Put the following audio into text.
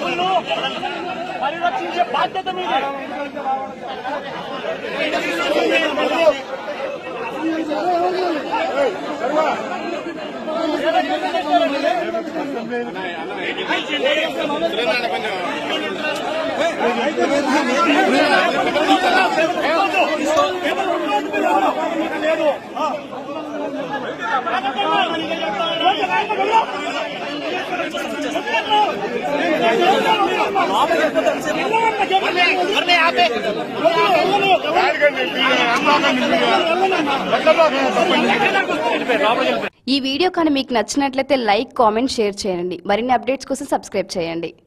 హక్కులను పరిరక్షించే బాధ్యత మీది లేదు ఈ వీడియో కానీ మీకు నచ్చినట్లయితే లైక్ కామెంట్ షేర్ చేయండి మరిన్ని అప్డేట్స్ కోసం సబ్స్క్రైబ్ చేయండి